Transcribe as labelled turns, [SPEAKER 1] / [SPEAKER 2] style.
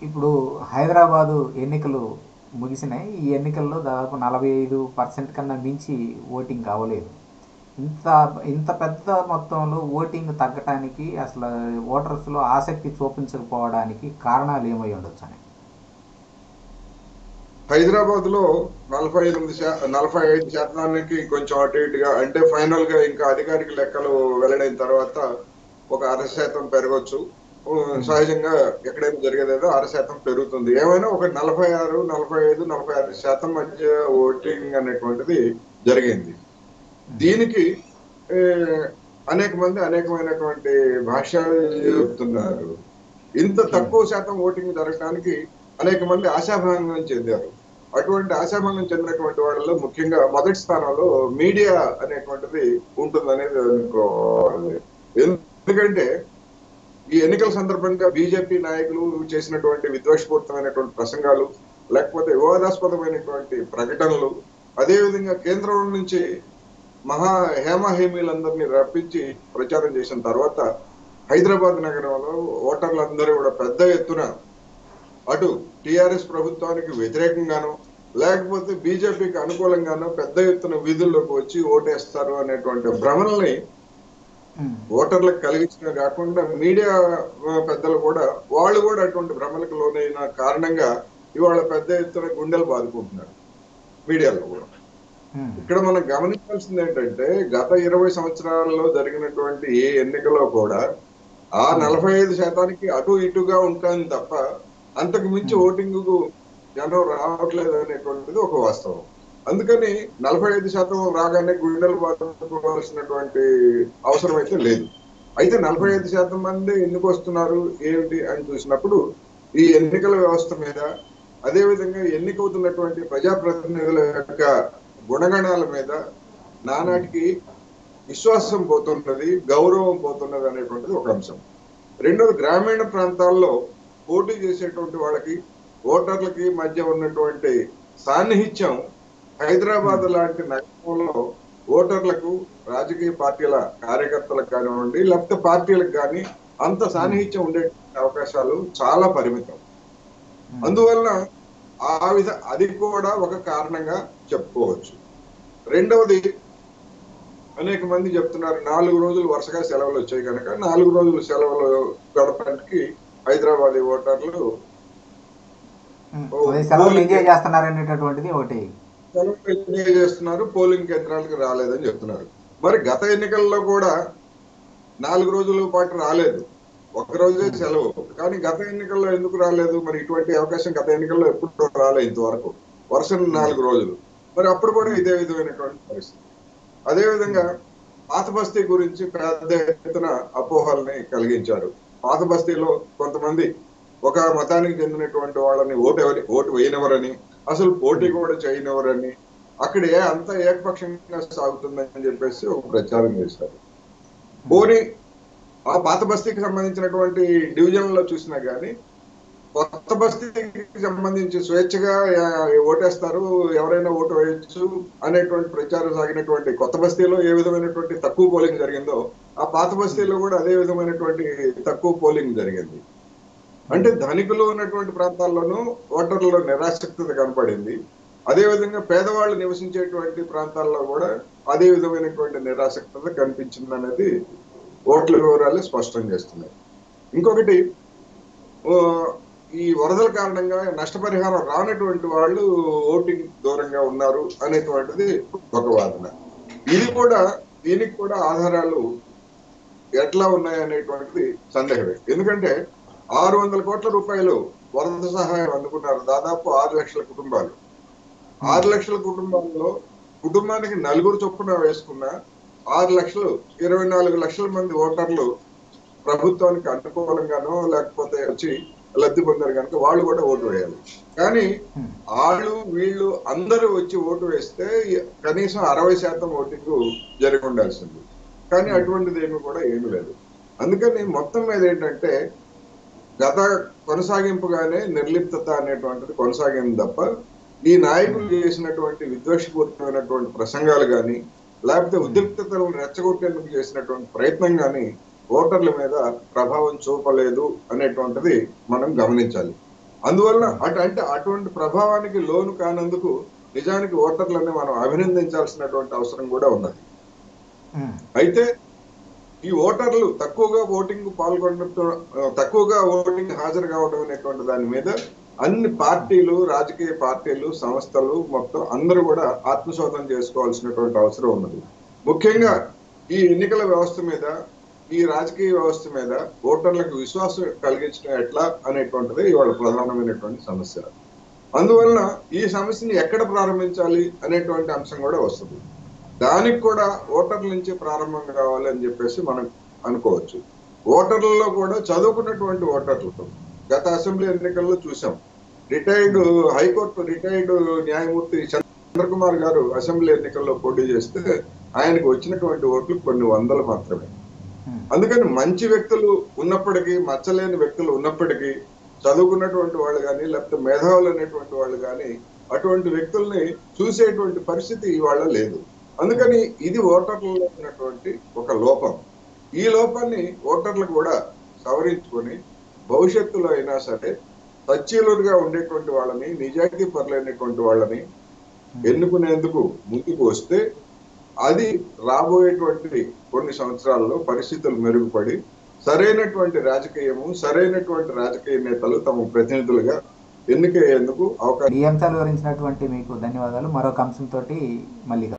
[SPEAKER 1] ఇప్పుడు హైదరాబాదు ఎన్నికలు ముగిసినాయి ఈ ఎన్నికల్లో దాదాపు నలభై ఐదు పర్సెంట్ కన్నా మించి ఓటింగ్ అవ్వలేదు ఇంత ఇంత పెద్ద మొత్తంలో ఓటింగ్ తగ్గటానికి అసలు ఓటర్స్లో ఆసక్తి చూపించకపోవడానికి కారణాలు ఏమై ఉండొచ్చు అని
[SPEAKER 2] హైదరాబాద్ లో నలభై ఎనిమిది శా నలభై ఐదు శాతానికి కొంచెం అటు ఇటుగా అంటే ఫైనల్ గా ఇంకా అధికారిక లెక్కలు వెల్లడైన తర్వాత ఒక అర శాతం పెరగచ్చు ఉ- సహజంగా ఎక్కడైనా జరిగేదేదో అర శాతం పెరుగుతుంది ఏమైనా ఒక నలభై ఆరు నలభై ఐదు నలభై ఆరు శాతం మధ్య ఓటింగ్ అనేటువంటిది జరిగింది దీనికి ఏ, అనేక మంది అనేకమైనటువంటి భాష్యాలు చెప్తున్నారు ఇంత తక్కువ శాతం ఓటింగ్ జరగడానికి అనేక మంది ఆశాభంగం చెందారు అటువంటి ఆశాభంగం చెందినటువంటి వాళ్ళలో ముఖ్యంగా మొదటి స్థానంలో మీడియా అనేటువంటిది ఉంటుందనేది అనుకోవాలి ఎందుకంటే ఈ ఎన్నికల సందర్భంగా బీజేపీ నాయకులు చేసినటువంటి విద్వేషపూరితమైనటువంటి ప్రసంగాలు లేకపోతే వివాదాస్పదమైనటువంటి ప్రకటనలు అదేవిధంగా కేంద్రం నుంచి మహా హేమహేమీలందరినీ రప్పించి ప్రచారం చేసిన తర్వాత హైదరాబాద్ నగరంలో ఓటర్లందరూ కూడా పెద్ద ఎత్తున అటు టిఆర్ఎస్ ప్రభుత్వానికి వ్యతిరేకంగానో లేకపోతే బీజేపీకి అనుకూలంగానో పెద్ద ఎత్తున వీధుల్లోకి వచ్చి ఓటేస్తారు అనేటువంటి భ్రమల్ని
[SPEAKER 1] ఉమ్,
[SPEAKER 2] ఓటర్లకు కలిగించడమే కాకుండా మీడియా ఆ, పెద్దలు కూడా వాళ్ళు కూడా అటువంటి భ్రమలకు లోనైన కారణంగా ఇవాళ పెద్ద ఎత్తున గుండెలు బాదుకుంటున్నారు మీడియాలో కూడా
[SPEAKER 1] ఉమ్,
[SPEAKER 2] ఇక్కడ మనం గమనించాల్సింది ఏంటంటే గత ఇరవై సంవత్సరాలలో జరిగినటువంటి ఏ ఎన్నికలో కూడా ఆ నలభై ఐదు శాతానికి అటు ఇటుగా ఉంటుంది తప్ప అంతకు మించి ఓటింగ్ జనం రావట్లేదు అనేటువంటిది ఒక వాస్తవం అందుకని నలభై ఐదు శాతం రాగానే గుండెలు బాధపడాల్సినటువంటి అవసరం అయితే లేదు అయితే నలభై ఐదు శాతం మంది ఎందుకు వస్తున్నారు ఏమిటి అని చూసినప్పుడు ఈ ఎన్నికల వ్యవస్థ మీద అదేవిధంగా ఎన్నికవుతున్నటువంటి ప్రజాప్రతినిధుల యొక్క గుణగణాల మీద నానాటికి విశ్వాసం పోతున్నది గౌరవం పోతున్నది అనేటువంటిది ఒక అంశం రెండోది గ్రామీణ ప్రాంతాల్లో పోటీ చేసేటువంటి వాళ్ళకి ఓటర్లకి మధ్య ఉన్నటువంటి సాన్నిహిత్యం హైదరాబాద్ లాంటి నగరంలో ఓటర్లకు రాజకీయ పార్టీల కార్యకర్తలకు కానివ్వండి లేకపోతే పార్టీలకు కానీ అంత సాన్నిహిత్యం ఉండే అవకాశాలు చాలా పరిమితం
[SPEAKER 1] ఉమ్.
[SPEAKER 2] అందువల్ల ఆ విధ అది కూడా ఒక కారణంగా చెప్పుకోవచ్చు రెండవది అనేక మంది చెప్తున్నారు నాలుగు రోజులు వరుసగా సెలవులు వచ్చాయి కనుక నాలుగు రోజులు సెలవులు గడపడానికి హైదరాబాద్ ఓటర్లు
[SPEAKER 1] ఉమ్.
[SPEAKER 2] ఓ,
[SPEAKER 1] అదే సెలవులు
[SPEAKER 2] పోలింగ్
[SPEAKER 1] ఎంజాయ్ చేస్తున్నారు అనేటటువంటిది ఒకటి
[SPEAKER 2] సెలవులు ఎంజాయ్ చేస్తున్నారు పోలింగ్ కేంద్రాలకు రాలేదని చెప్తున్నారు మరి గత ఎన్నికల్లో కూడా నాలుగు రోజుల పాటు రాలేదు ఒక రోజే సెలవు కానీ గత ఎన్నికల్లో ఎందుకు రాలేదు మరి ఇటువంటి అవకాశం గత ఎన్నికల్లో ఎప్పుడు రాలేదు ఇంతవరకు వరుస నాలుగు రోజులు మరి అప్పుడు కూడా ఇదే విధమైనటువంటి పరిస్థితి అదే విధంగా పాత బస్తీ గురించి పెద్ద ఎత్తున అపోహల్ని కలిగించారు పాత బస్తీలో కొంతమంది ఒక మతానికి చెందినటువంటి వాళ్ళని ఓటు ఎవరి ఓటు వేయనివ్వరని అసలు పోటీ కూడా చేయనివ్వరని అక్కడే అంత ఏకపక్షంగా సాగుతుందని చెప్పేసి ఒక ప్రచారం చేశారు పోనీ ఆ పాత బస్తీకి సంబంధించినటువంటి డివిజన్ లో చూసినా గానీ కొత్త బస్తీకి సంబంధించి స్వేచ్ఛగా ఆ, ఓటేస్తారు ఎవరైనా ఓటు వేయచ్చు అనేటువంటి ప్రచారం సాగినటువంటి కొత్త బస్తీలో ఏ విధమైనటువంటి తక్కువ పోలింగ్ జరిగిందో ఆ పాత బస్తీలో కూడా అదే విధమైనటువంటి తక్కువ పోలింగ్ జరిగింది అంటే ధనికులు ఉన్నటువంటి ప్రాంతాల్లోనూ ఓటర్లలో నిరాసక్తత కనపడింది అదే విధంగా పేదవాళ్ళు నివసించేటువంటి ప్రాంతాల్లో కూడా అదే విధమైనటువంటి నిరాసక్తత కనిపించింది అనేది ఓట్ల వివరాలు స్పష్టం చేస్తున్నాయి ఇంకొకటి ఓ, ఈ వరదల కారణంగా నష్టపరిహారం రానటువంటి వాళ్ళు ఓటింగ్ దూరంగా ఉన్నారు అనేటువంటిది ఒక వాదన ఇది కూడా దీనికి కూడా ఆధారాలు ఎట్లా ఉన్నాయి అనేటువంటిది సందేహమే ఎందుకంటే ఆరు వందల కోట్ల రూపాయలు వరద సహాయం అందుకున్నారు దాదాపు ఆరు లక్షల కుటుంబాలు ఆరు లక్షల కుటుంబాల్లో కుటుంబానికి నలుగురు చొప్పున వేసుకున్న ఆరు లక్షలు ఇరవై నాలుగు లక్షల మంది ఓటర్లు ప్రభుత్వానికి అనుకూలంగానో లేకపోతే వచ్చి లబ్ధి పొందారు కనుక వాళ్ళు కూడా ఓటు వేయాలి కానీ
[SPEAKER 1] ఉమ్,
[SPEAKER 2] వాళ్ళు వీళ్ళు అందరూ వచ్చి ఓటు వేస్తే కనీసం అరవై శాతం ఓటింగ్ జరిగి ఉండాల్సింది కానీ అటువంటిది ఏమి కూడా ఏమీ లేదు అందుకని మొత్తం మీద ఏంటంటే గత కొనసాగింపుగానే నిర్లిప్తత అనేటువంటిది కొనసాగింది తప్ప ఈ నాయకులు చేసినటువంటి విద్వేషపూరితమైనటువంటి ప్రసంగాలు కానీ లేకపోతే ఉద్రిక్తతలను రెచ్చగొట్టేందుకు చేసినటువంటి ప్రయత్నం కానీ ఓటర్ల మీద ప్రభావం చూపలేదు అనేటువంటిది మనం గమనించాలి అందువల్ల అటు అంటే అటువంటి ప్రభావానికి లోను కానందుకు నిజానికి ఓటర్లని మనం అభినందించాల్సినటువంటి అవసరం కూడా ఉన్నది
[SPEAKER 1] ఉమ్,
[SPEAKER 2] అయితే ఈ ఓటర్లు తక్కువగా ఓటింగ్ పాల్గొనడం తక్కువగా ఓటింగ్ హాజరు కావడం అనేటువంటి దాని మీద అన్ని పార్టీలు రాజకీయ పార్టీలు సంస్థలు మొత్తం అందరూ కూడా ఆత్మశోధన చేసుకోవాల్సినటువంటి అవసరం ఉన్నది ముఖ్యంగా ఈ ఎన్నికల వ్యవస్థ మీద ఈ రాజకీయ వ్యవస్థ మీద ఓటర్లకు విశ్వాసం కలిగించడం ఎట్లా అనేటువంటిది ఇవాళ ప్రధానమైనటువంటి సమస్య అందువలన ఈ సమస్యని ఎక్కడ ప్రారంభించాలి అనేటువంటి అంశం కూడా వస్తుంది దానికి కూడా ఓటర్ల నుంచి ప్రారంభం కావాలి అని చెప్పేసి మనం అనుకోవచ్చు ఓటర్లలో కూడా చదువుకున్నటువంటి ఓటర్లు గత అసెంబ్లీ ఎన్నికల్లో చూసాం రిటైర్డ్ హైకోర్టు రిటైర్డ్ న్యాయమూర్తి చంద్రకుమార్ గారు అసెంబ్లీ ఎన్నికల్లో పోటీ చేస్తే ఆయనకు వచ్చినటువంటి ఓట్లు కొన్ని వందలు మాత్రమే
[SPEAKER 1] ఉమ్,
[SPEAKER 2] అందుకని మంచి వ్యక్తులు ఉన్నప్పటికీ మచ్చలేని వ్యక్తులు ఉన్నప్పటికీ చదువుకున్నటువంటి వాళ్ళు కానీ లేకపోతే మేధావులు అనేటువంటి వాళ్ళు కానీ అటువంటి వ్యక్తుల్ని చూసేటువంటి పరిస్థితి ఇవాళ లేదు అందుకని ఇది ఓటర్లలో ఉన్నటువంటి ఒక లోపం ఈ లోపాన్ని ఓటర్లు కూడా సవరించుకొని భవిష్యత్తులో అయినా సరే సచ్చీలుగా ఉండేటువంటి వాళ్ళని నిజాయితీ పరులైనటువంటి వాళ్ళని ఎన్నుకునేందుకు ముందుకు వస్తే అది రాబోయేటువంటి కొన్ని సంవత్సరాల్లో పరిస్థితులు మెరుగుపడి సరైనటువంటి రాజకీయము సరైనటువంటి రాజకీయ నేతలు తమ ప్రతినిధులుగా ఎన్నికయ్యేందుకు అవకాశం
[SPEAKER 1] ఈ అంశాలు వివరించినటువంటి మీకు ధన్యవాదాలు మరొక అంశంతో మళ్ళీ కలుద్దాం.